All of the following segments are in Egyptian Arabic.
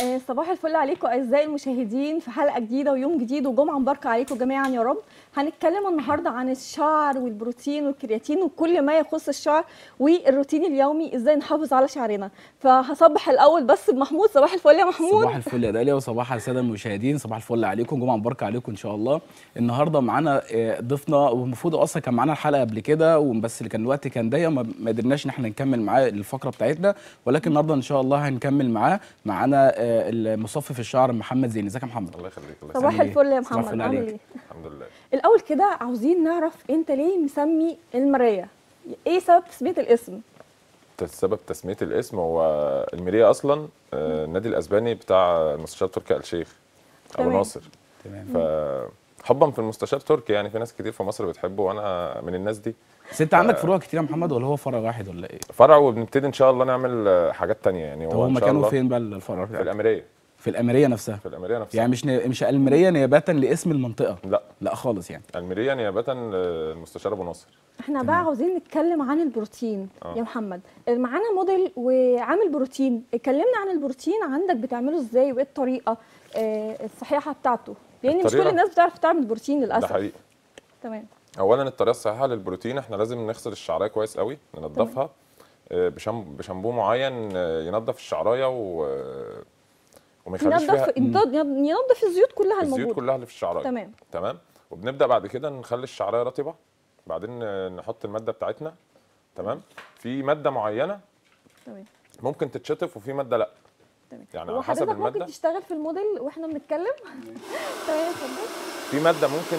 آه، صباح الفل عليكم اعزائي المشاهدين في حلقه جديده ويوم جديد وجمعه مباركه عليكم جميعا يا رب هنتكلم النهارده عن الشعر والبروتين والكرياتين وكل ما يخص الشعر والروتين اليومي ازاي نحافظ على شعرنا فهصبح الاول بس بمحمود صباح الفل يا محمود صباح الفل يا داليا وصباح على الساده المشاهدين صباح الفل عليكم جمعه مباركه عليكم ان شاء الله النهارده معانا آه، ضيفنا والمفروض اصلا كان معانا الحلقه قبل كده وبس اللي كان الوقت كان ضيق ما ما قدرناش ان احنا نكمل معاه الفقره بتاعتنا ولكن النهارده ان شاء الله هنكمل معاه معانا آه، المصفف الشعر محمد زين ازيك يا محمد الله يخليك الله صباح يخليك الفل يا صباح محمد الفل عامل عليك. ايه الحمد لله الاول كده عاوزين نعرف انت ليه مسمي المرايه ايه سبب تسميه الاسم سبب تسميه الاسم هو الميريا اصلا آه، النادي الاسباني بتاع المستشار تركي آل الشيخ ابو تمام. ناصر تمام فحبا في المستشار تركي يعني في ناس كتير في مصر بتحبه وانا من الناس دي بس انت عندك فروع كتير يا محمد ولا هو فرع واحد ولا ايه؟ فرع وبنبتدي ان شاء الله نعمل آه، حاجات تانية يعني طب هو هو ان شاء مكانه الله فين بقى الفرع في الاميريه في الاميريه نفسها في الاميريه نفسها يعني مش ن- مش الميريه نيابه لاسم المنطقه لا لا خالص يعني الميريا نيابه للمستشار ابو ناصر احنا بقى عاوزين نتكلم عن البروتين آه. يا محمد معانا موديل وعامل بروتين اتكلمنا عن البروتين عندك بتعمله ازاي وايه الطريقه آه، الصحيحه بتاعته لان مش كل الطريقة- الناس بتعرف تعمل بروتين ده للاسف حقيقي تمام اولا الطريقه الصحيحه للبروتين احنا لازم نغسل الشعرايه كويس قوي ننضفها آه، بشام- بشامبو معين آه، ينضف الشعرايه و وما يخليش فيها ينظف ينضف ينضف الزيوت كلها الزيوت الموجوده كلها اللي في الشعرايه تمام تمام وبنبدا بعد كده نخلي الشعرايه رطبه بعدين آه، نحط الماده بتاعتنا تمام في ماده معينه تمام ممكن تتشطف وفي ماده لا تمام يعني هو على حسب حضرتك ممكن المادة. تشتغل في الموديل واحنا بنتكلم تمام اتفضل في ماده ممكن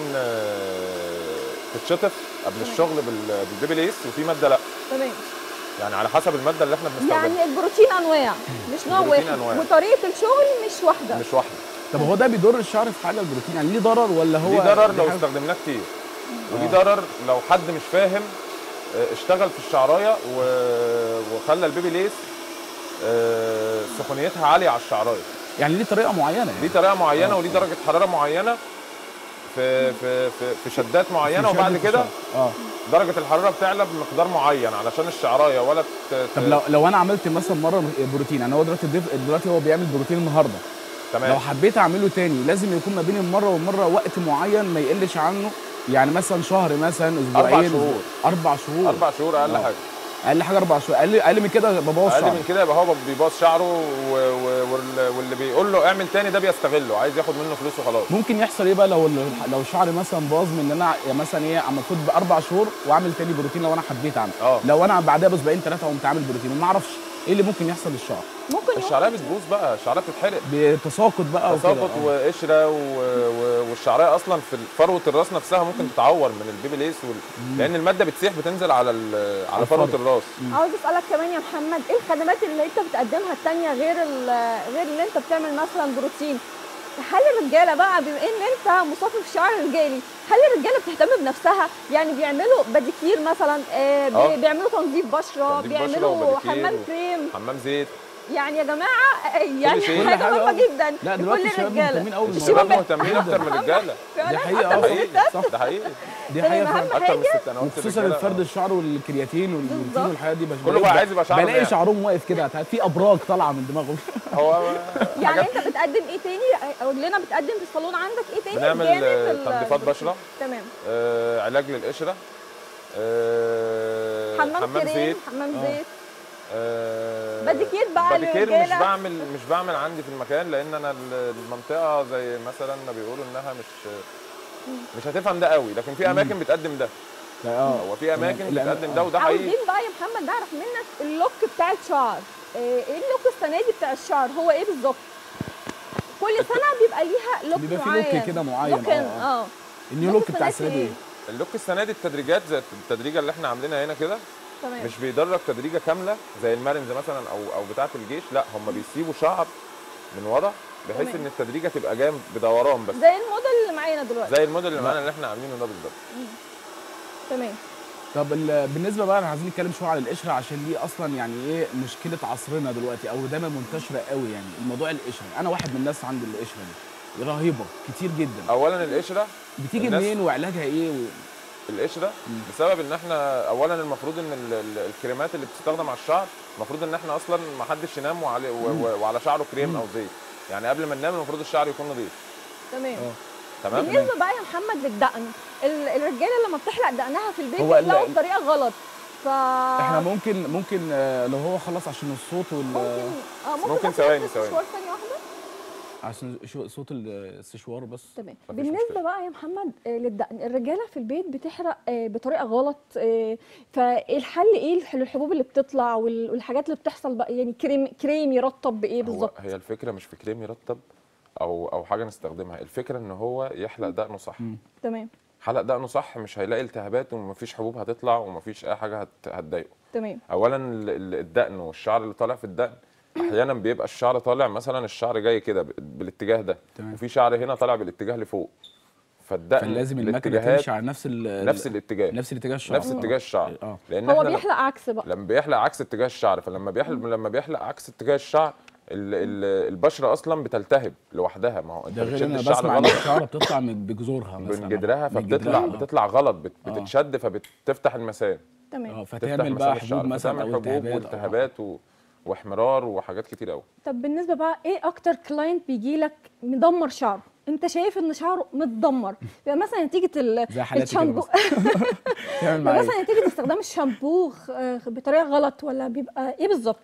آه، تتشطف قبل تمام. الشغل بال- بالبيبي ليس وفي ماده لا تمام يعني على حسب الماده اللي احنا بنستخدمها يعني البروتين انواع مش نوع البروتين واحد أنواع. وطريقه الشغل مش واحده مش واحده طب هو ده بيضر الشعر في حاجه البروتين يعني ليه ضرر ولا هو ليه ضرر دي لو حاجة- استخدمناه كتير وليه آه. ضرر لو حد مش فاهم آه، اشتغل في الشعرايه و- وخلى البيبي ليس آه، سخونيتها عاليه على الشعرايه يعني ليه طريقه معينه يعني ليه طريقه معينه آه. وليه درجه حراره معينه في في في, في شدات معينه في وبعد شد كده الشعر. اه درجه الحراره بتعلى بمقدار معين علشان الشعرايه ولا ت- ت- طب لو لو انا عملت مثلا مره بروتين يعني هو دلوقتي الضيف دلوقتي هو بيعمل بروتين النهارده لو تمام حبيت اعمله تاني لازم يكون ما بين المره والمره وقت معين ما يقلش عنه يعني مثلا شهر مثلا اسبوعين شهور. اربع شهور اربع شهور اقل آه. حاجه اقل حاجه اربع شهور اقل اقل من كده ببوظ اقل شعري من كده يبقى هو بيبوظ شعره و- و- وال- واللي بيقول له اعمل تاني ده بيستغله عايز ياخد منه فلوس وخلاص ممكن يحصل ايه بقى لو لو شعري مثلا باظ من ان انا يعني مثلا ايه المفروض باربع شهور واعمل تاني بروتين لو انا حبيت اعمل اه. لو انا بعدها باسبوعين ثلاثه قمت عامل بروتين وما اعرفش ايه اللي ممكن يحصل للشعر ممكن يوم- الشعرايه بتبوظ بقى الشعرايه بتتحرق بتساقط بقى وكده. تساقط آه. وقشره و... و... والشعرايه اصلا في فروه الراس نفسها ممكن تتعور من البيبي ليس وال... لان الماده بتسيح بتنزل على ال... على فروه الفرو. الراس عاوز اسالك كمان يا محمد ايه الخدمات اللي انت بتقدمها التانية غير ال- غير اللي انت بتعمل مثلا بروتين هل الرجاله بقى بما ان انت مصفف شعر رجالي هل الرجاله بتهتم بنفسها يعني بيعملوا بديكير مثلا آه بي- آه. بيعملوا تنظيف بشره تنظيف بشرة بيعملوا وبديكير حمام و- كريم حمام زيت يعني يا جماعه آه، يعني شيء. كل حاجه حاجة، مهمه آه. جدا لا دلوقتي لكل الشباب الرجاله مهتمين قوي الشباب الشباب بالموضوع مهتمين اكتر من الرجاله فعلا دي حقيقة، حتى آه. ده من حقيقي الستات صح ده حقيقي دي تمام، حقيقه أهم فعلا. اكتر من الست انا قلت وخصوصا الرجالة. الفرد الشعر والكرياتين والبروتين بالظبط. والحاجات دي بش- كله بقى عايز يبقى شعره بلاقي ناعم. شعرهم واقف كده في ابراج طالعه من دماغهم هو يعني حاجات انت بتقدم ايه تاني قول لنا بتقدم في الصالون عندك ايه تاني بنعمل، بجانب آه، ال- تنظيفات بشرة. تمام آه علاج للقشره آه حمام كريم زيت حمام آه. زيت آه باديكير بقى باديكير مش للرجالة. بعمل مش بعمل عندي في المكان لان انا ال- المنطقه زي مثلا ما بيقولوا انها مش مش هتفهم ده قوي لكن في اماكن بتقدم ده اه هو في اماكن الأم- بتقدم ده وده حقيقي عاوزين بقى يا محمد نعرف منك اللوك بتاع الشعر آه، ايه اللوك السنه دي بتاع الشعر هو ايه بالظبط كل سنه بيبقى ليها لوك بيبقى في معين لوك كده معين، لوك آه، اه اه النيو لوك بتاع السنة السنه دي دي إيه؟ اللوك السنه دي التدريجات زي التدريجه اللي احنا عاملينها هنا كده تمام مش بيدرج تدريجه كامله زي المارنز مثلا او او بتاعه الجيش لا هم بيسيبوا شعر من ورا بحيث تمام. ان التدريجه تبقى جايه بدوران بس زي الموديل اللي معانا دلوقتي زي الموديل اللي معانا اللي احنا عاملينه ده بالظبط تمام طب ال- بالنسبه بقى انا عايزين نتكلم شويه على القشره عشان دي اصلا يعني ايه مشكله عصرنا دلوقتي او دايما منتشره قوي يعني الموضوع القشره انا واحد من الناس عندي القشره دي رهيبه كتير جدا اولا القشره بتيجي الناس- منين وعلاجها ايه و... القشره بسبب ان احنا اولا المفروض ان ال- ال- الكريمات اللي بتستخدم على الشعر المفروض ان احنا اصلا ما حدش ينام وعلى, و- و- وعلى شعره كريم او زيت يعني قبل ما ننام المفروض الشعر يكون نظيف تمام اه تمام بالنسبه بقى يا محمد للدقن ال- الرجاله لما بتحلق دقنها في البيت هو ال- بيحلقوا بطريقه غلط ف احنا ممكن ممكن آه، لو هو خلص عشان الصوت وال ممكن اه ممكن, ممكن بس ثواني- ناخد ثواني. مشوار ثانيه واحده عشان شو- صوت السشوار بس تمام مفيش بالنسبه مشكلة. بقى يا محمد آه، للدقن الرجاله في البيت بتحرق آه، بطريقه غلط آه، فالحل ايه الح- الحبوب اللي بتطلع وال- والحاجات اللي بتحصل بقى يعني كريم كريم يرطب بايه هو بالظبط هي الفكره مش في كريم يرطب او او حاجه نستخدمها الفكره ان هو يحلق دقنه صح تمام حلق دقنه صح مش هيلاقي التهابات ومفيش حبوب هتطلع ومفيش اي حاجه هت- هتضايقه تمام اولا ال- ال- الدقن والشعر اللي طالع في الدقن احيانا بيبقى الشعر طالع مثلا الشعر جاي كده ب- بالاتجاه ده تمام. وفي شعر هنا طالع بالاتجاه لفوق فالدقن فلازم المكنه الاتجاهات تمشي على نفس ال نفس الاتجاه نفس الاتجاه الشعر نفس اتجاه الشعر اه لان هو احنا بيحلق عكس بقى لما بيحلق عكس اتجاه الشعر فلما بيحلق لما بيحلق عكس اتجاه الشعر ال- ال- البشره اصلا بتلتهب لوحدها ما هو انت ده غير بتشد انا الشعر بسمع ان غلط الشعره بتطلع من بجذورها مثلا من جدرها من فبتطلع جدرها، آه. بتطلع غلط بت- آه. بتتشد فبتفتح المسام تمام اه تفتح فتعمل بقى مسام الشعر حبوب مثلا فتعمل او حبوب التهابات والتهابات و... واحمرار وحاجات كتير قوي طب بالنسبه بقى ايه اكتر كلاينت بيجي لك مدمر شعره انت شايف ان شعره متدمر يبقى مثلا نتيجه ال- زي حالاتي كده الشامبو تعمل يبقى معايا مثلا نتيجه استخدام الشامبو آه، بطريقه غلط ولا بيبقى ايه بالظبط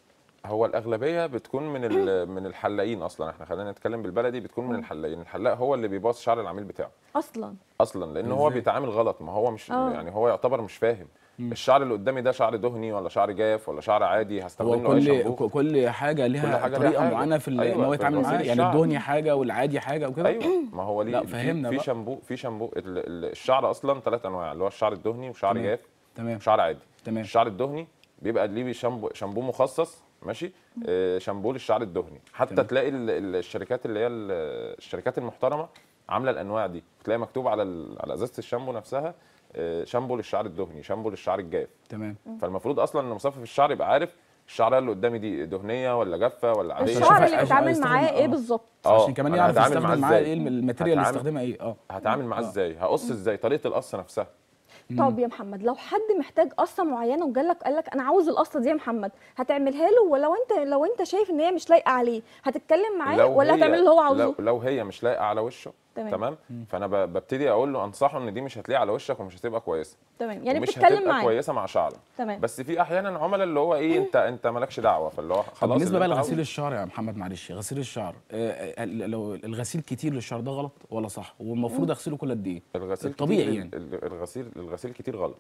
هو الاغلبيه بتكون من ال- من الحلاقين اصلا احنا خلينا نتكلم بالبلدي بتكون من الحلاقين الحلاق هو اللي بيبوظ شعر العميل بتاعه اصلا اصلا لان هو إزاي؟ بيتعامل غلط ما هو مش آه. يعني هو يعتبر مش فاهم الشعر اللي قدامي ده شعر دهني ولا شعر جاف ولا شعر عادي هستخدم هو له اي كل شامبو كل حاجه ليها كل حاجة ليها طريقه حاجة. معينه في ال- أيوة، ان هو في يتعامل غسيل معاها يعني الشعر. الدهني حاجه والعادي حاجه وكده ايوه ما هو ليه لا، في- فهمنا في بقى. شامبو في شامبو ال- ال- الشعر اصلا ثلاث انواع اللي هو الشعر الدهني وشعر تمام. جاف تمام وشعر عادي تمام الشعر الدهني بيبقى ليه شامبو شامبو مخصص ماشي آه شامبو للشعر الدهني حتى تمام. تلاقي ال- ال- الشركات اللي هي ال- الشركات المحترمه عامله الانواع دي تلاقي مكتوب على ال- على ازازه الشامبو نفسها آه شامبو للشعر الدهني شامبو للشعر الجاف تمام فالمفروض اصلا ان مصفف الشعر يبقى عارف الشعر اللي قدامي دي دهنيه ولا جافه ولا عاديه عشان الشعر أشوف- اللي عشان بيتعامل أستخدم- معاه ايه آه. بالظبط آه، عشان كمان أنا يعرف هتعامل يستخدم معاه معاه إزاي؟ ايه الماتيريال اللي هتعامل- يستخدمها ايه اه هتعامل معاه آه. ازاي هقص ازاي طريقه القص نفسها طب يا محمد لو حد محتاج قصه معينه وجالك قال لك انا عاوز القصه دي يا محمد هتعملها له ولو انت لو انت شايف ان هي مش لايقه عليه هتتكلم معاه ولا هي- هتعمل اللي هو عاوزه لو, لو هي مش لايقه على وشه تمام. تمام فانا ب- ببتدي اقول له انصحه ان دي مش هتلاقي على وشك ومش هتبقى كويسه تمام يعني ومش بتتكلم هتبقى معاه كويسه مع شعره تمام بس في احيانا عملاء اللي هو ايه انت انت مالكش دعوه فاللي هو طب خلاص بالنسبه اللي بقى أنت لغسيل عاوزه. الشعر يا محمد معلش غسيل الشعر آه، آه، لو الغسيل كتير للشعر ده غلط ولا صح والمفروض اغسله كل قد ايه الغسيل الطبيعي كتير يعني. ال- الغسيل الغسيل كتير غلط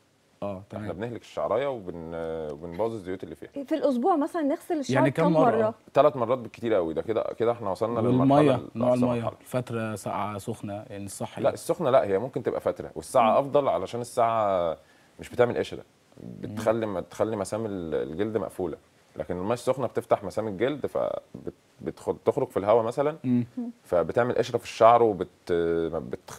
اه احنا تمام بنهلك الشعرايه وبن وبنبوظ الزيوت اللي فيها في الاسبوع مثلا نغسل الشعر يعني كم كم مرة؟ مره ثلاث مرات بالكتير قوي ده كده كده احنا وصلنا للمرحله والميه ال- نوع أقصى الميه مرحلة. فتره ساقعه سخنه يعني الصح لا السخنه لا هي ممكن تبقى فتره والساعه افضل علشان الساعه مش بتعمل قشره بتخلي ما تخلي مسام ال- الجلد مقفوله لكن الميه السخنه بتفتح مسام الجلد فبتخرج في الهواء مثلا مم. فبتعمل قشره في الشعر وبت بت...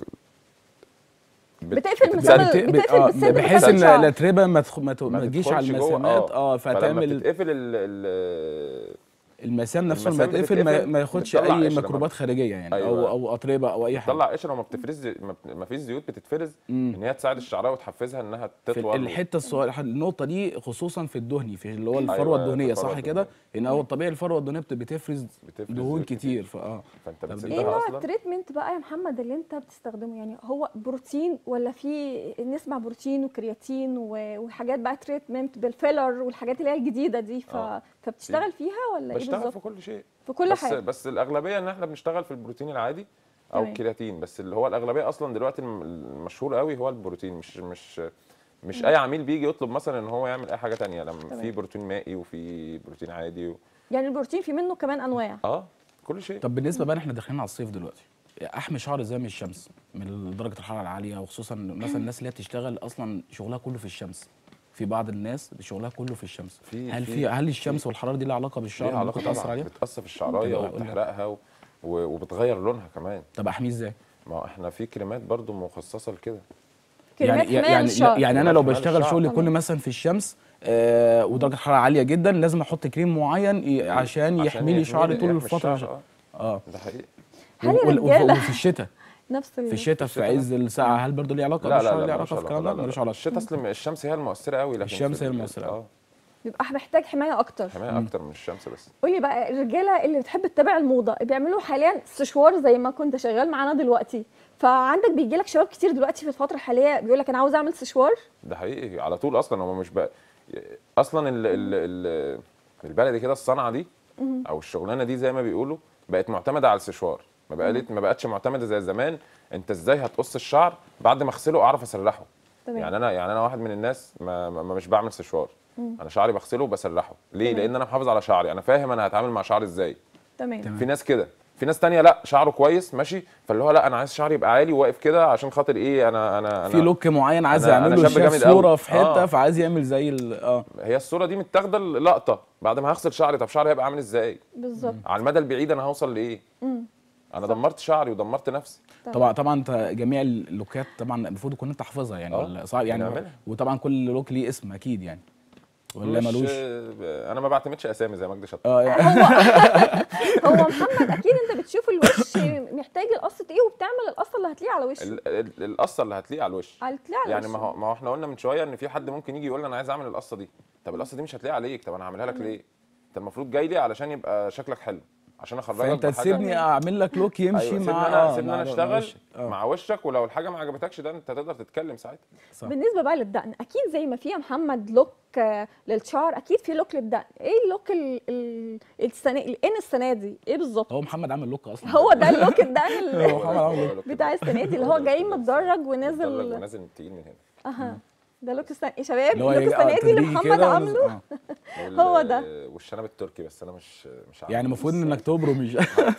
بت... بتقفل بتسد- مسام ال- بت- بتقفل آه، بالسد بحيث بتاع ان الشعر. الاتربه ما تخ- ما ت- ما ما تجيش على تدخلش جوه، المسامات اه فلما فتعمل بتتقفل ال... ال... المسام نفسه لما المسام يتقفل ما, بتتقفل، ما ياخدش بتطلع اي قشرة ميكروبات خارجيه يعني او أيوة. او اتربه او اي حاجه بتطلع قشره وما بتفرز ما بت- ما فيش زيوت بتتفرز مم. ان هي تساعد الشعرايه وتحفزها انها في تطول الحته الصغيره النقطه دي خصوصا في الدهني في اللي هو الفروه أيوة، الدهنيه الفروة صح كده الدهنية. ان هو الطبيعي الفروه الدهنيه بت- بتفرز بتفرز دهون زيوت كتير فاه فانت طب ايه بتسيبها نوع اصلا التريتمنت بقى يا محمد اللي انت بتستخدمه يعني هو بروتين ولا في نسمع بروتين وكرياتين و- وحاجات بقى تريتمنت بالفيلر والحاجات اللي هي الجديده دي ف... آه. فبتشتغل فيها ولا ايه بشتغل في بالظبط كل شيء في كل بس حاجه بس الاغلبيه ان احنا بنشتغل في البروتين العادي او تمام. الكرياتين بس اللي هو الاغلبيه اصلا دلوقتي الم- المشهور قوي هو البروتين مش مش مش اي عميل بيجي يطلب مثلا ان هو يعمل اي حاجه تانية لما تمام. في بروتين مائي وفي بروتين عادي و... يعني البروتين في منه كمان انواع اه كل شيء طب بالنسبه بقى احنا داخلين على الصيف دلوقتي احمي شعري ازاي من الشمس من درجه الحراره العاليه وخصوصا مثلا الناس اللي هي بتشتغل اصلا شغلها كله في الشمس في بعض الناس شغلها كله في الشمس في- هل في- في هل الشمس والحراره دي لها علاقه بالشعر ليها علاقه ممكن تاثر طبعا عليها بتاثر في الشعرايه طب قول لي. وبتحرقها و... و... وبتغير لونها كمان طب احميه ازاي ما هو احنا في كريمات برضو مخصصه لكده كريمات يعني حمايه يعني للشعر يعني انا لو كريمات بشتغل حماية شغلي للشعر. كله مثلا في الشمس آه ودرجه حراره عاليه جدا لازم احط كريم معين ي- عشان يحمي لي شعري طول يحمي الفتره الشعر، اه اه ده حقيقي هل وال- وف- الرجالة- وفي الشتاء نفس ال... في الشتاء في عز الساعه هل برضه ليه علاقه لا لا بالشعر لا ليه ملوش علاقه في الكلام ده لا، لا، ملوش لا. علاقه الشتاء اصل الشمس هي المؤثره قوي لكن الشمس في هي ال- المؤثرة. اه بيبقى محتاج حمايه اكتر حمايه اكتر من الشمس بس قولي بقى الرجاله اللي بتحب تتابع الموضه بيعملوا حاليا استشوار زي ما كنت شغال معانا دلوقتي فعندك بيجي لك شباب كتير دلوقتي في الفتره الحاليه بيقول لك انا عاوز اعمل استشوار ده حقيقي على طول اصلا هو مش بقى اصلا ال ال ال البلدي كده الصنعه دي او الشغلانه دي زي ما بيقولوا بقت معتمده على السشوار ما بقت ما بقتش معتمده زي زمان انت ازاي هتقص الشعر بعد ما اغسله اعرف اسرحه تمام. يعني انا يعني انا واحد من الناس ما, ما ما مش بعمل سشوار انا شعري بغسله وبسرحه ليه تمام. لان انا محافظ على شعري انا فاهم انا هتعامل مع شعري ازاي تمام تمام. في ناس كده في ناس تانية لا شعره كويس ماشي فاللي هو لا انا عايز شعري يبقى عالي وواقف كده عشان خاطر ايه انا انا في انا لوك معين عايز أنا- أنا يعمله شاب شاف جامد أوي. صوره في حته آه. فعايز يعمل زي ال اه هي الصوره دي متاخده لقطه بعد ما هغسل شعري طب شعري هيبقى عامل ازاي بالظبط على المدى البعيد انا هوصل لايه انا دمرت شعري ودمرت نفسي طبعا طبعا انت جميع اللوكات طبعا المفروض تكون انت حافظها يعني آه، ولا صعب يعني بنعملها. وطبعا كل لوك ليه اسم اكيد يعني ولا مش- ملوش انا ما بعتمدش اسامي زي مجدي شطار اه يعني هو محمد اكيد انت بتشوف الوش محتاج القصه ايه وبتعمل القصه اللي هتليق على وشه ال- ال- القصه اللي هتليق على الوش هتليق على يعني وشه. ما هو ما هو احنا قلنا من شويه ان في حد ممكن يجي يقول لي انا عايز اعمل القصه دي طب القصه دي مش هتليق عليك طب انا هعملها لك ليه انت المفروض جاي لي علشان يبقى شكلك حلو عشان اخرجك فانت بحاجة- تسيبني اعمل لك لوك يمشي أيوة سيبني مع انا آه، سيبني مع- انا مع اشتغل وشك. آه. مع وشك ولو الحاجه ما عجبتكش ده انت تقدر تتكلم ساعتها صح. بالنسبه بقى للدقن اكيد زي ما في يا محمد لوك آه، للشعر اكيد في لوك للدقن ايه اللوك ال- ال- السنه الان السنه دي ايه بالظبط هو محمد عامل لوك اصلا هو ده اللوك الدقن ال- هو محمد عامل لوك بتاع السنه دي اللي هو جاي متدرج متدرج ونازل ونازل تقيل من هنا اها ده لوك السنه يا شباب اللي هو لوك يجي- آه، السنه دي اللي تدريجي محمد كده عامله ونز- آه. وال- هو ده. والشنب التركي بس انا مش مش عارف يعني المفروض بس- انك تبرم مش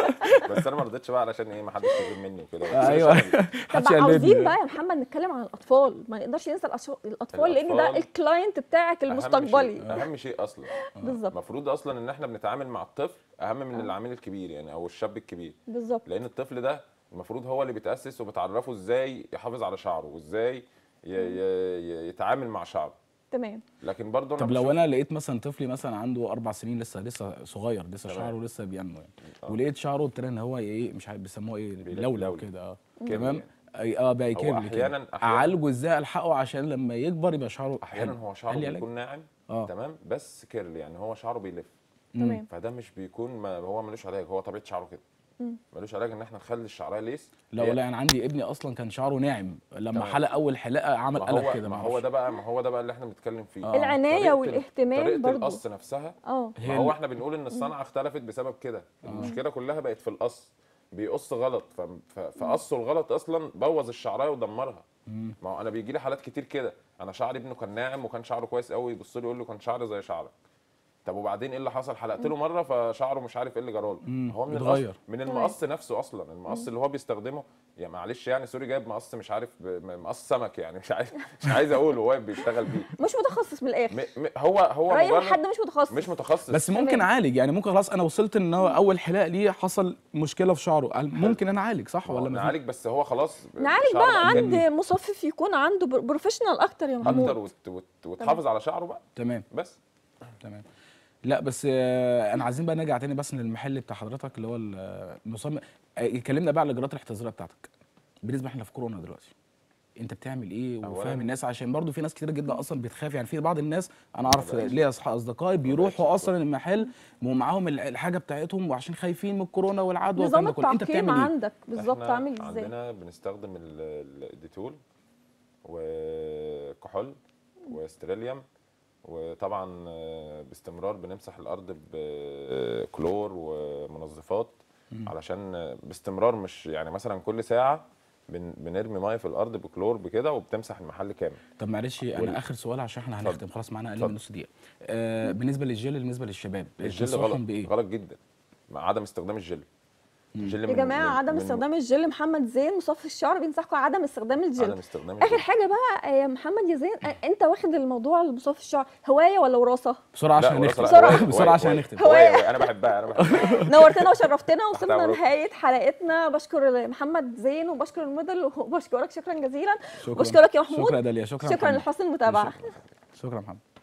بس انا ما رضيتش بقى علشان ايه ما حدش يجيب مني وكده آه، ايوه طب محدش عاوزين يقلدني. بقى يا محمد نتكلم عن الاطفال ما نقدرش ننسى الأش- الاطفال لان ده الأطفال الكلاينت بتاعك أهم المستقبلي شيء- اهم شيء اصلا بالظبط المفروض اصلا ان احنا بنتعامل مع الطفل اهم من العميل الكبير يعني او الشاب الكبير بالظبط لان الطفل ده المفروض هو اللي بيتاسس وبتعرفه ازاي يحافظ على شعره وازاي ي- ي- ي- يتعامل مع شعره تمام لكن برضه انا طب لو بشوف- انا لقيت مثلا طفلي مثلا عنده اربع سنين لسه لسه صغير لسه تمام. شعره لسه بينمو يعني آه. ولقيت شعره ابتدى ان هو ايه مش عارف بيسموه ايه بيلولو. لولو كده اه كيرلي تمام يعني. أي- اه بقى هو كيرلي كده. أحياناً- أحياناً- اعالجه ازاي الحقه عشان لما يكبر يبقى شعره احيانا حلو. هو شعره هل يعالج؟ بيكون ناعم اه تمام بس كيرل يعني هو شعره بيلف تمام فده مش بيكون ما هو ملوش علاج هو طبيعه شعره كده ملوش علاج ان احنا نخلي الشعرايه ليس لا هي- ولا انا عندي ابني اصلا كان شعره ناعم لما تمام. حلق اول حلقه عمل ما قلب هو كده ما معرفش. هو ده بقى ما هو ده بقى اللي احنا بنتكلم فيه آه. العنايه طريقة ال- والاهتمام طريقه برضو القص نفسها اه هي ما هو ال- احنا بنقول ان الصنعه اختلفت بسبب كده المشكله كلها بقت في القص بيقص غلط ف- ف- فقصه الغلط اصلا بوظ الشعرايه ودمرها ما هو انا بيجي لي حالات كتير كده انا شعري ابنه كان ناعم وكان شعره كويس قوي يبص لي يقول له كان شعري زي شعرك طب وبعدين ايه اللي حصل حلقت له مره فشعره مش عارف ايه اللي جراله مم. هو من اتغير. القص من المقص نفسه اصلا المقص اللي هو بيستخدمه يا معلش يعني سوري جايب مقص مش عارف ب- مقص سمك يعني مش عايز مش عايز اقول هو بيشتغل بيه مش متخصص من الاخر م- م- هو هو راي مجرد حد مش متخصص مش متخصص بس ممكن تمام. اعالج يعني ممكن خلاص انا وصلت ان هو اول حلاقه ليه حصل مشكله في شعره هل- ممكن انا اعالج صح ولا ما في- نعالج بس هو خلاص نعالج شعره بقى بقى عند مصفف يكون عنده بر- بروفيشنال اكتر يا محمود اكتر وت... وت... وتحافظ على شعره بقى تمام بس تمام لا بس آه، انا عايزين بقى نرجع تاني بس للمحل بتاع حضرتك اللي هو المصمم آه، اتكلمنا بقى على الاجراءات الاحترازيه بتاعتك بالنسبه احنا في كورونا دلوقتي انت بتعمل ايه أولاً- وفاهم الناس عشان برضو في ناس كتير جدا اصلا بتخاف يعني في بعض الناس انا اعرف بقاش. ليا اصحاب اصدقائي بقاش بيروحوا اصلا خالص. المحل ومعاهم ال- الحاجه بتاعتهم وعشان خايفين من الكورونا والعدوى نظام والكلام ده كله انت التعقيم بتعمل ايه عندك بالظبط إحنا عامل ازاي عندنا بنستخدم ال- ال- الديتول وكحول واستراليوم وطبعا آه، باستمرار بنمسح الارض بكلور ومنظفات علشان آه، باستمرار مش يعني مثلا كل ساعه بن- بنرمي ميه في الارض بكلور بكده وبتمسح المحل كامل طب معلش وال- انا اخر سؤال عشان احنا اتفضل. هنختم خلاص معانا اقل اتفضل. من نص دقيقه آه بالنسبه للجل بالنسبه للشباب الجل تنصحهم غلط بايه غلط جدا مع عدم استخدام الجل الجل يا من- جماعه من- عدم من- استخدام الجل محمد زين مصفي الشعر بينصحكم عدم استخدام الجل عدم استخدام اخر الجل. حاجه بقى يا محمد يا زين أ- انت واخد الموضوع المصفي الشعر هوايه ولا وراثه بسرعه لا، عشان ولا نختم صراحة. بسرعة. هواية- بسرعه عشان هواية- نختم هواية- هواية. انا بحبها انا بحبها نورتنا وشرفتنا وصلنا أمرك. لنهايه حلقتنا بشكر محمد زين وبشكر الموديل وبشكرك شكرا جزيلا شكرا وبشكرك يا محمود شكرا يا داليا شكرا شكرا محمد. لحسن المتابعه شكرا محمد